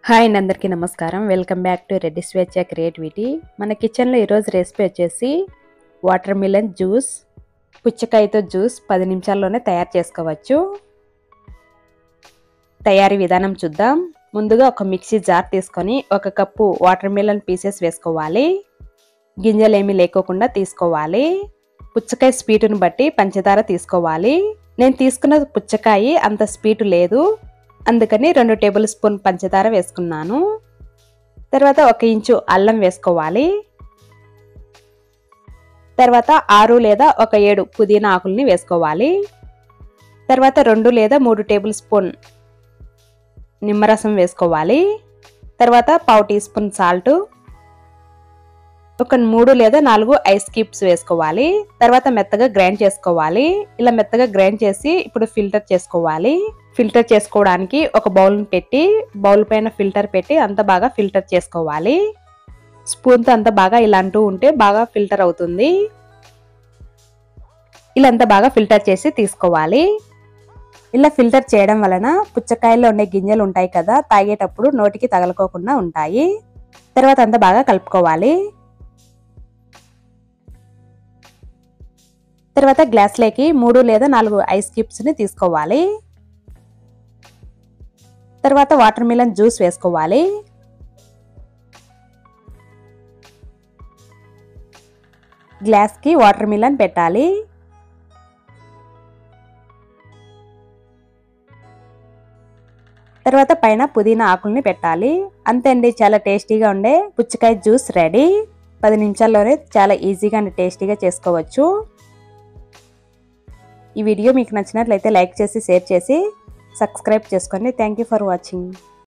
hi అండి అందరికీ నమస్కారం వెల్కమ్ బ్యాక్ టు రెడ్డి స్వేచ్ఛ క్రియేటివిటీ మన కిచెన్లో ఈరోజు రెసిపీ వచ్చేసి వాటర్ మిలన్ జ్యూస్ పుచ్చకాయతో జ్యూస్ పది నిమిషాల్లోనే తయారు చేసుకోవచ్చు తయారీ విధానం చూద్దాం ముందుగా ఒక మిక్సీ జార్ తీసుకొని ఒక కప్పు వాటర్ మిలన్ పీసెస్ వేసుకోవాలి గింజలు ఏమీ లేకోకుండా తీసుకోవాలి పుచ్చకాయ స్వీటును బట్టి పంచదార తీసుకోవాలి నేను తీసుకున్న పుచ్చకాయ అంత స్వీటు లేదు అందుకని రెండు టేబుల్ స్పూన్ పంచదార వేసుకున్నాను తర్వాత ఒక ఇంచు అల్లం వేసుకోవాలి తర్వాత ఆరు లేదా ఒక ఏడు పుదీనా ఆకుల్ని వేసుకోవాలి తర్వాత రెండు లేదా మూడు టేబుల్ స్పూన్ నిమ్మరసం వేసుకోవాలి తర్వాత పావు టీ స్పూన్ సాల్ట్ ఒక మూడు లేదా నాలుగు ఐస్ క్యూబ్స్ వేసుకోవాలి తర్వాత మెత్తగా గ్రైండ్ చేసుకోవాలి ఇలా మెత్తగా గ్రైండ్ చేసి ఇప్పుడు ఫిల్టర్ చేసుకోవాలి ఫిల్టర్ చేసుకోవడానికి ఒక బౌల్ పెట్టి బౌల్ పైన ఫిల్టర్ పెట్టి అంత బాగా ఫిల్టర్ చేసుకోవాలి స్పూన్తో అంత బాగా ఇలా అంటూ ఉంటే బాగా ఫిల్టర్ అవుతుంది ఇలా అంత బాగా ఫిల్టర్ చేసి తీసుకోవాలి ఇలా ఫిల్టర్ చేయడం వలన పుచ్చకాయల్లో ఉండే గింజలు ఉంటాయి కదా తాగేటప్పుడు నోటికి తగలకోకుండా ఉంటాయి తర్వాత అంతా బాగా కలుపుకోవాలి తర్వాత గ్లాస్లోకి మూడు లేదా నాలుగు ఐస్ క్యూబ్స్ని తీసుకోవాలి తర్వాత వాటర్ మిలన్ జ్యూస్ వేసుకోవాలి గ్లాస్కి వాటర్ మిలన్ పెట్టాలి తర్వాత పైన పుదీనా ఆకుల్ని పెట్టాలి అంతే అండి చాలా టేస్టీగా ఉండే పుచ్చకాయ జ్యూస్ రెడీ పది నిమిషాల్లోనే చాలా ఈజీగా అండ్ టేస్టీగా చేసుకోవచ్చు ఈ వీడియో మీకు నచ్చినట్లయితే లైక్ చేసి షేర్ చేసి సబ్స్క్రైబ్ చేసుకోండి థ్యాంక్ యూ ఫర్ వాచింగ్